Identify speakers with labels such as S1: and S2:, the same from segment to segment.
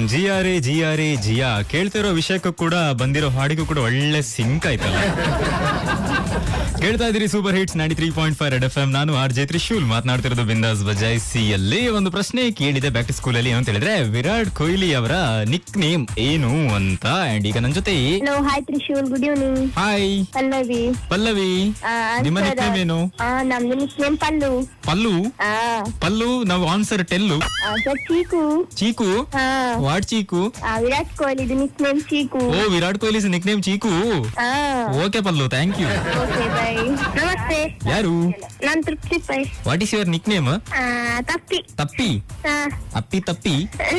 S1: ಜಿಯಾ ರೇ ಜಿಯಾ ರೇ ಜಿಯಾ ಕೇಳ್ತಿರೋ ವಿಷಯಕ್ಕೂ ಕೂಡ ಬಂದಿರೋ ಹಾಡಿಗೂ ಕೂಡ ಒಳ್ಳೆ ಸಿಂಕ್ ಆಯ್ತಲ್ಲ ಕೇಳ್ತಾ ಇದ್ದೀರಿ super hits ninety three point five Red FM ಎಂ ನಾನು ಆರ್ ಜೆ ತ್ರಿಶೂಲ್ ಮಾತನಾಡ್ತಿರೋದು ಬಿಂದಾಸ್ ಬಜಾಯಿಸಿ ಅಲ್ಲಿ ಒಂದು ಪ್ರಶ್ನೆ ಕೇಳಿದೆ ಬ್ಯಾಕ್ ಟು ಸ್ಕೂಲ್ ಅಲ್ಲಿ ಅಂತ ಹೇಳಿದ್ರೆ ವಿರಾಟ್ ಕೊಹ್ಲಿ ಅವರ ನಿಕ್ ನೇಮ್ ಏನು ಅಂತ ಅಂಡ್ ಈಗ ನನ್ನ ಜೊತೆ
S2: hello hi Trishul good evening
S1: hi
S2: Pallavi
S1: Pallavi ನಿಮ್ಮ ನಿಕ್ ನೇಮ್ ಏನು
S2: ಆ ನಮ್ದು ನಿಕ್ ನೇಮ್ ಪಲ್ಲು
S1: ಪಲ್ಲು
S2: ಆ
S1: ಪಲ್ಲು ನಾವು answer tell
S2: sir Cheeku
S1: Cheeku
S2: ಹಾ
S1: ವಾಟ್ ಚೀಕು
S2: ಆ, ವಿರಾಟ್ ಕೊಹ್ಲಿ ನಿಕ್ ನೇಮ್ ಚೀಕು
S1: ಓ ವಿರಾಟ್ ಕೊಹ್ಲಿ ನಿಕ್ ನೇಮ್ ಚೀಕು
S2: ಆ
S1: okay Pallu thank you
S2: okay bye ನಮಸ್ತೆ
S1: ಯಾರು
S2: ನಾನ್ Trupti bye
S1: what is your nick name
S2: ಆ, ತಪ್ಪಿ
S1: ತಪ್ಪಿ
S2: ಆ,
S1: ಅಪ್ಪಿ ತಪ್ಪಿ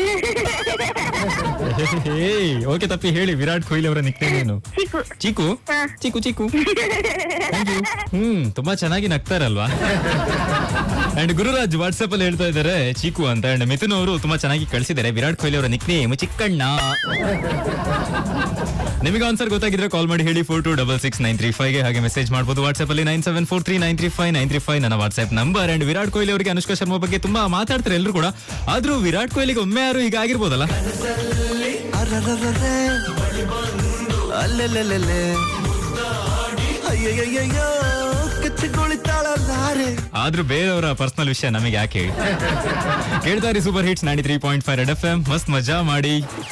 S1: ಓಕೆ ತಪ್ಪಿ ಹೇಳಿ ವಿರಾಟ್ ಕೊಹ್ಲಿ ಅವರ ನಿಕ್ ನೇಮ್ ಏನು
S2: ಚೀಕು
S1: ಚೀಕು
S2: ಹಾ.
S1: Chikoo chikoo Thank you. ಹ್ಮ್ ತುಂಬಾ ಚೆನ್ನಾಗಿ ನಗ್ತಾರಲ್ವಾ ಅಂಡ್ ಗುರುರಾಜ್ ವಾಟ್ಸ್ಆಪ್ ಅಲ್ಲಿ ಹೇಳ್ತಾ ಇದ್ದಾರೆ ಚೀಕು ಅಂತ ಅಂಡ್ ಮಿಥುನ್ ಅವರು ತುಂಬಾ ಚೆನ್ನಾಗಿ ಕಳಿಸಿದ್ದಾರೆ ವಿರಾಟ್ ಕೊಹ್ಲಿ ಅವರ ನಿಕ್ ನೇಮ್ ಚಿಕ್ಕಣ್ಣ ನಿಮಗೆ ಆನ್ಸರ್ ಗೊತ್ತಾಗಿದ್ರೆ ಕಾಲ್ ಮಾಡಿ ಹೇಳಿ four two double six nine three five ಹಾಗೆ ಮೆಸೇಜ್ ಮಾಡಬಹುದು ವಾಟ್ಸ್ಆಪ್ ಅಲ್ಲಿ nine seven four three nine three five nine three five ನನ್ನ WhatsApp number and Virat Kohli ಅವರಿಗೆ ಅನುಷ್ಕಾ ಶರ್ಮಾ ಬಗ್ಗೆ ತುಂಬಾ ಮಾತಾಡ್ತಾರೆ ಎಲ್ಲರೂ ಕೂಡ ಆದ್ರೂ ವಿರಾಟ್ ಕೊಹ್ಲಿಗೆ ಒಮ್ಮೆ ಯಾರು ಹೀಗಾಗಿರ್ಬೋದಲ್ಲ
S3: ಅರರರರೆ. ಅಲ್ಲೆಲ್ಲೆಲ್ಲೆಲ್ಲೆ. ಅಯ್ಯಯ್ಯಯ್ಯಯ್ಯೋ, ಕಚ್ಚಿಗೊಳಿತಾಳಲ್ಲಾರೆ
S1: ಆದ್ರೂ ಬೇರೆಯವರ ಪರ್ಸನಲ್ ವಿಷಯ ನಮಗೆ ಯಾಕೆ ಹೇಳಿ ಕೇಳ್ತಾ ಇರಿ super hits ninety three point five Red FM ಎಂ ಮಸ್ತ್ ಮಜಾ ಮಾಡಿ